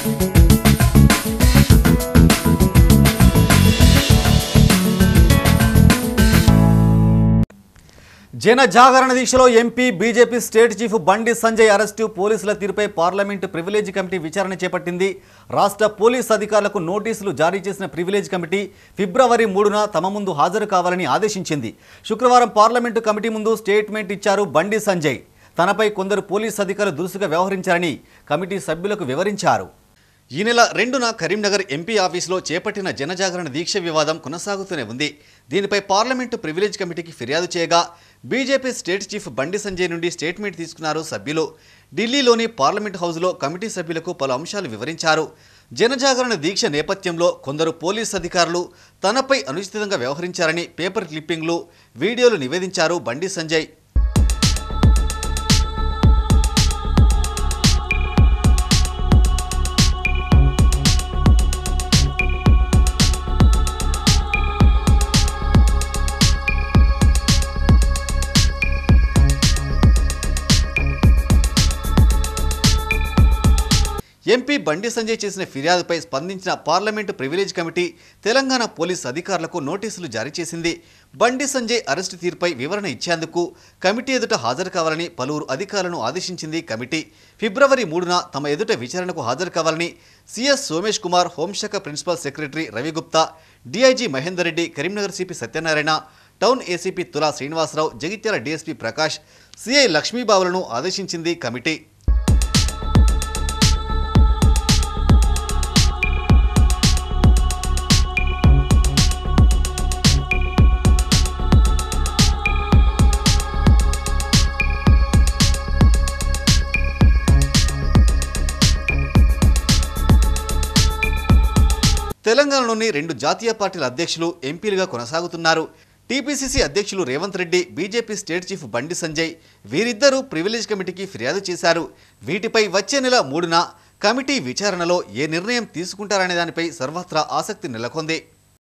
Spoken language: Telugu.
జన జాగరణ దీక్షలో MP BJP state chief Bandi Sanjay arrest పోలీసుల తీరుపై పార్లమెంటు ప్రివిలేజ్ కమిటీ విచారణ చేపట్టింది రాష్ట్ర పోలీస్ అధికారులకు నోటీసులు జారీ చేసిన ప్రివిలేజ్ కమిటీ ఫిబ్రవరి మూడున తమ ముందు హాజరు కావాలని ఆదేశించింది శుక్రవారం పార్లమెంటు కమిటీ ముందు స్టేట్మెంట్ ఇచ్చారు బండి సంజయ్ తనపై కొందరు పోలీస్ అధికారులు దురుసుగా వ్యవహరించారని కమిటీ సభ్యులకు వివరించారు ఈ నెల రెండున కరీంనగర్ ఎంపీ ఆఫీసులో చేపట్టిన జనజాగరణ దీక్ష వివాదం కొనసాగుతూనే ఉంది దీనిపై పార్లమెంటు ప్రివిలేజ్ కమిటీకి ఫిర్యాదు చేయగా BJP state chief Bandi Sanjay నుండి స్టేట్మెంట్ తీసుకున్నారు సభ్యులు ఢిల్లీలోని పార్లమెంట్ హౌస్లో కమిటీ సభ్యులకు పలు అంశాలు వివరించారు జనజాగరణ దీక్ష నేపథ్యంలో కొందరు పోలీస్ అధికారులు తనపై అనుచితంగా వ్యవహరించారని పేపర్ క్లిప్పింగ్లు వీడియోలు నివేదించారు బండి సంజయ్ ఎంపీ బండి సంజయ్ చేసిన ఫిర్యాదుపై స్పందించిన parliament privilege committee Telangana police అధికారులకు నోటీసులు జారీ చేసింది బండి సంజయ్ అరెస్టు తీరుపై వివరణ ఇచ్చేందుకు కమిటీ ఎదుట హాజరు కావాలని పలువురు అధికారులను ఆదేశించింది కమిటీ ఫిబ్రవరి మూడున తమ ఎదుట విచారణకు హాజరు కావాలని సిఎస్ సోమేష్ కుమార్ హోంశాఖ principal secretary Ravi Gupta DIG Mahender Reddy Karimnagar CP Satyanarayana town ACP Tula Srinivasa Rao Jagtial DSP Prakash CI లక్ష్మీబాబులను ఆదేశించింది కమిటీ తెలంగాణలోని రెండు జాతీయ పార్టీల అధ్యక్షులు ఎంపీలుగా కొనసాగుతున్నారు టీపీసీసీ అధ్యక్షులు Revanth Reddy BJP state chief Bandi Sanjay వీరిద్దరూ ప్రివిలేజ్ కమిటీకి ఫిర్యాదు చేశారు వీటిపై వచ్చే నెల మూడున కమిటీ విచారణలో ఏ నిర్ణయం తీసుకుంటారనే దానిపై సర్వత్రా ఆసక్తి నెలకొంది